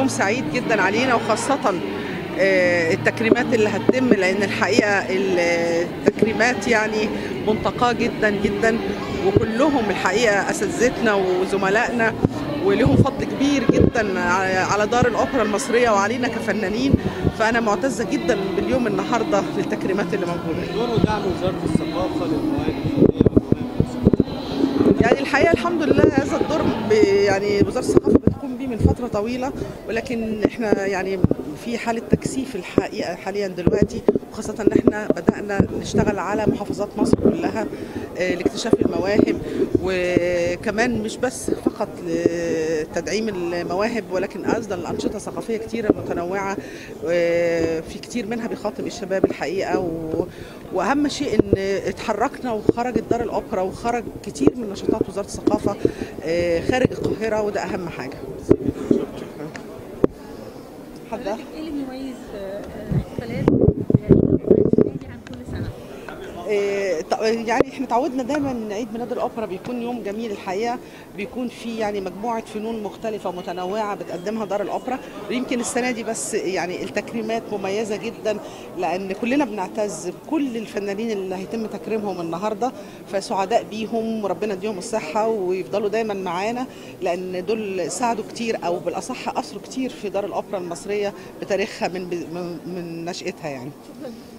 يوم سعيد جدا علينا وخاصة آه، التكريمات اللي هتتم لأن الحقيقة التكريمات يعني منتقاة جدا جدا وكلهم الحقيقة أساتذتنا وزملائنا ولهم فضل كبير جدا على دار الأوبرا المصرية وعلينا كفنانين فأنا معتزة جدا باليوم النهاردة للتكريمات اللي موجودة دور ودعم وزاره الثقافه للمواهب الفنيه والمواهب يعني الحقيقه الحمد لله هذا الدور ب- يعني وزاره الثقافه بتقوم بيه من فتره طويله ولكن احنا يعني في حاله تكثيف الحقيقه حاليا دلوقتي وخاصه ان احنا بدانا نشتغل على محافظات مصر كلها آه، لاكتشاف المواهب وكمان مش بس فقط لتدعيم المواهب ولكن ايضا الانشطه ثقافيه كتيره متنوعه آه، في كتير منها بيخاطب الشباب الحقيقه و... واهم شيء ان اتحركنا وخرجت دار الاوبرا وخرج كتير من نشاطات وزاره الثقافه آه، خارج القاهره وده اهم حاجه حد حضرتك ايه اللي بيميز آه، آه، احتفالات السنه دي عن كل سنه؟ إيه، ط- يعني احنا تعودنا دايما ان عيد ميلاد الاوبرا بيكون يوم جميل الحقيقه بيكون فيه يعني مجموعه فنون مختلفه ومتنوعه بتقدمها دار الاوبرا ويمكن السنه دي بس يعني التكريمات مميزه جدا لان كلنا بنعتز بكل الفنانين اللي هيتم تكريمهم النهارده فسعداء بيهم وربنا يديهم الصحه ويفضلوا دايما معانا لان دول ساعدوا كتير او بالاصح اثروا كتير في دار الاوبرا المصريه بتاريخها من من- من نشاتها يعني شكرا